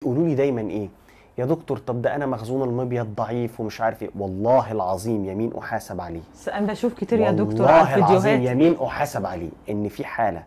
يقولوا لي دايما ايه يا دكتور طب ده انا مخزون المبيض ضعيف ومش عارف ايه والله العظيم يمين احاسب عليه بس انا بشوف كتير يا دكتور على والله العظيم الفيديوهات يمين احاسب عليه ان في حاله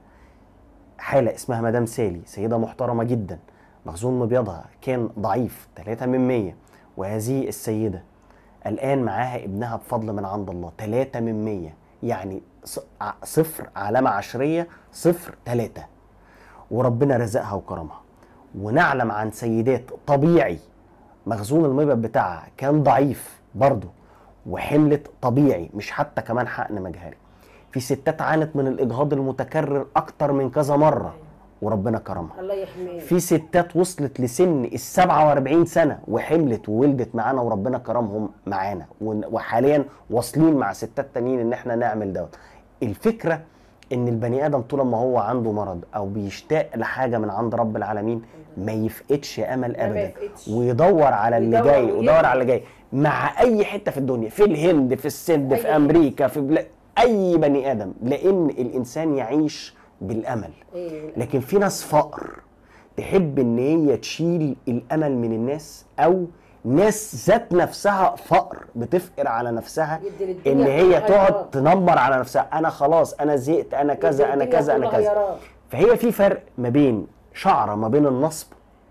حاله اسمها مدام سالي سيده محترمه جدا مخزون مبيضها كان ضعيف 3 من 100 وهذه السيده الان معاها ابنها بفضل من عند الله 3 من 100 يعني ص- ع- صفر علامه عشريه صفر 3 وربنا رزقها وكرمها ونعلم عن سيدات طبيعي مخزون المبيض بتاعها كان ضعيف برضه وحملت طبيعي مش حتى كمان حقن مجهري في ستات عانت من الاجهاض المتكرر اكتر من كذا مره وربنا كرمها الله يحميه في ستات وصلت لسن ال 47 سنه وحملت وولدت معانا وربنا كرمهم معانا ون- وحاليا واصلين مع ستات تانيين ان احنا نعمل دوت الفكره ان البني ادم طول ما هو عنده مرض او بيشتاق لحاجه من عند رب العالمين ما يفقدش امل ما ابدا يفقدش. ويدور على اللي ويدور جاي ويجري. ويدور على اللي جاي مع اي حته في الدنيا في الهند في السند في أي امريكا في بلا... اي بني ادم لان الانسان يعيش بالامل إيه. لكن في ناس فقر تحب ان هي تشيل الامل من الناس او ناس ذات نفسها فقر بتفقر على نفسها يدي للدنيا ان هي كلها تقعد يراب. تنمر على نفسها انا خلاص انا زهقت انا كذا انا الدنيا كذا انا كلها كذا يراب. فهي في فرق ما بين شعره ما بين النصب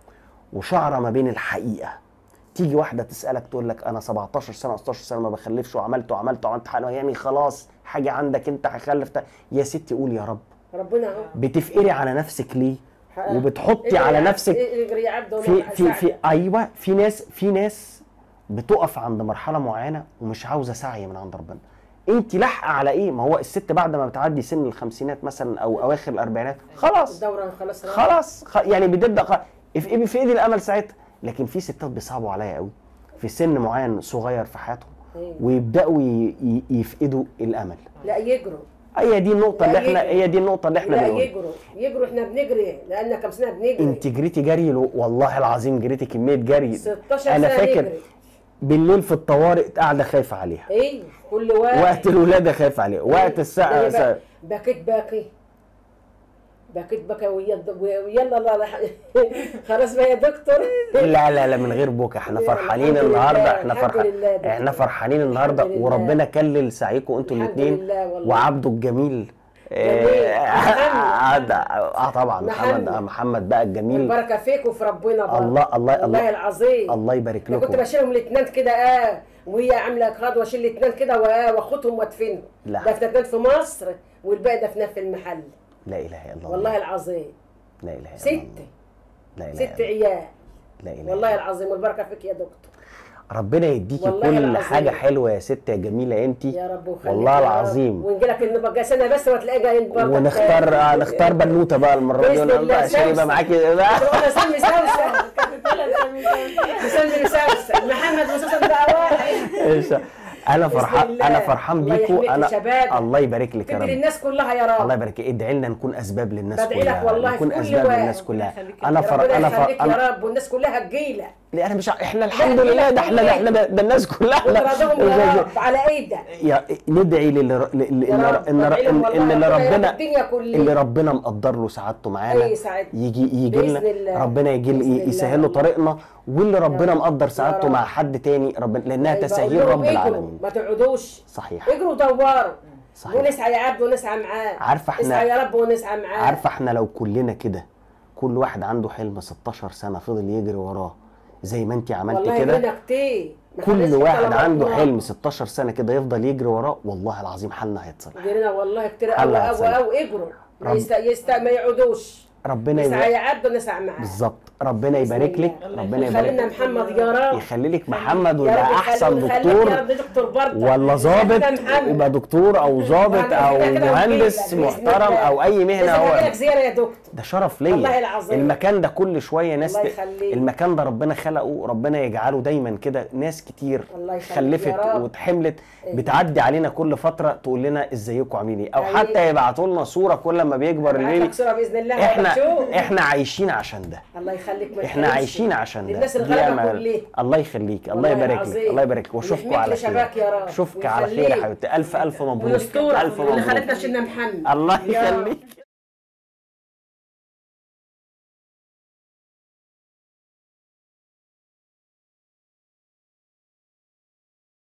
وشعره ما بين الحقيقه تيجي واحده تسالك تقول لك انا 17 سنه 16 سنه ما بخلفش وعملت وعملت وعملت حاجه يعني خلاص حاجه عندك انت هخلف تا- يا ستي قول يا رب ربنا اهو بتفقري على نفسك ليه حقق. وبتحطي اجري على يا عبد- نفسك اجري يا عبد في وأنا في في هساعدك. ايوه في ناس في ناس بتقف عند مرحله معينه ومش عاوزه سعي من عند ربنا انت لاحقه على ايه ما هو الست بعد ما بتعدي سن الخمسينات مثلا او اواخر الاربعينات خلاص الدورة خلاص راحت. خلاص خ... يعني بتبدا خ... في في ايدي الامل ساعتها لكن في ستات بيصعبوا عليا قوي في سن معين صغير في حياتهم أيوة. ويبداوا ي... ي... يفقدوا الامل لا يجروا هي دي النقطه اللي لا احنا يجروا. هي دي النقطه اللي احنا لا بنقولها يجروا يجروا احنا بنجري لان كم سنه بنجري انت جريتي جري لو والله العظيم جريتي كميه جري 16 انا سنه فاكر نجري. بالليل في الطوارئ قاعده خايفه عليها ايه كل واحد وقت الولاده خايفه عليها وقت الساعه ده ساعة. بقى- بكيت باكي بكيت بكى ويلا ويلا لا لا خلاص بقى يا دكتور لا لا لا من غير بكا احنا الحمد فرحانين لله، النهارده احنا الحمد فرحانين لله ده. احنا فرحانين النهارده الحمد لله. وربنا كلل سعيكم انتوا الحمد الاثنين لله والله. وعبده الجميل جميل. اه محمد. اه طبعا محمد محمد. آه محمد بقى الجميل البركه فيك وفي ربنا بقى. الله- الله- والله الله- العظيم الله يبارك أنا كنت لكم بشيلهم الاثنين كده اه وهي عامله اقراض واشيل الاثنين كده وآه واخدهم وادفنهم لا. دفنتين في مصر والباقي دفناه في المحل لا اله الا الله والله العظيم لا اله الا الله ست لا اله ست الا الله عيال لا اله والله إلا العظيم والبركه فيك يا دكتور ربنا يديكي والله كل العظيم. حاجه حلوه يا ست يا جميله انت يا رب وخليك والله يا رب. العظيم ونجي لك نبقى سنه بس وتلاقي جاي برضك ونختار آه، نختار بنوته بقى المره دي بإذن ونقول الله بقى عشان يبقى سوسن. معاكي انا سمي سوسه سمي سوسه محمد وسوسه بقى واحد إيش- انا فرحان الله. انا فرحان الله بيكم يحميك انا شبابك. الله يبارك لك يا تدي رب للناس كلها يا رب الله يبارك لك ادعي لنا نكون اسباب للناس بدعي لك كلها والله نكون في كل اسباب وقت. للناس كلها ربنا يخليك. انا يا فر ربنا انا فر يخليك انا يا رب والناس كلها تجيلك لا انا مش ع- احنا الحمد لا، لله لا، ده احنا ده احنا ده ده الناس كلها وترضاهم يا رب على ايدك يا ندعي للي ر- ل- يا ان رب، ان بدعي لهم ان والله اللي ربنا يرد ربنا الدنيا كلها. اللي ربنا مقدر له سعادته معانا أي سعادة. يجي يجي بإذن لنا الله. ربنا يجي بإذن الله يسهل له والله. طريقنا واللي ربنا رب. مقدر يا سعادته رب. مع حد تاني ربنا لانها يبقى تسهيل قول لهم رب اجروا، العالمين ما تقعدوش صحيح اجروا دوروا صحيح. ونسعى يا عبد ونسعى معاه عارفة إحنا- نسعى يا رب ونسعى معاه عارفه احنا لو كلنا كده كل واحد عنده حلم 16 سنه فضل يجري وراه زي ما انت عملت والله كده هنا كتير ما كل خليش واحد حتى لو عنده مطلوب. حلم 16 سنه كده يفضل يجري وراه والله العظيم حالنا هيتصلح جرينا والله كتير حل قوي قوي هتسلم. قوي اجروا ما رب- يست... يست... ما يقعدوش ربنا نسعى يبارك يا عبد ونسعى معاه بالظبط ربنا بإذن يبارك لك الله. ربنا يخلينا يبارك محمد يا رب يخلي لك محمد يا ويبقى رب احسن يخليك- يخليك دكتور يا رب دكتور برضه ولا ظابط محمد. يبقى دكتور او ظابط وهنعمل او كده كده مهندس ونجيلك بإذن محترم الله. او اي مهنه لازم هو لك زياره يا دكتور ده شرف والله ليا العظيم. المكان ده كل شويه ناس الله ت- يخليك. المكان ده ربنا خلقه ربنا يجعله دايما كده ناس كتير الله يخليك خلفت يا رب. واتحملت بتعدي علينا كل فتره تقول لنا ازيكم عاملين ايه او أيوة. حتى يبعتوا لنا صوره كل ما بيكبر هبعت البيبي لك صوره باذن الله احنا هتشوف. احنا عايشين عشان ده الله يخليك ما احنا تحرمش. عايشين عشان ده للناس دي الغلابه أمل. كلها الله يخليك الله والله يبارك لك العظيم. الله يبارك لك واشوفكم ويحميك على خير لشباك يا رب. اشوفك على خير يا ويخليك. حبيبتي الف الف مبروك ويستورك الف اللي مبروك خلتنا شلنا محمد الله يا رب. يخليك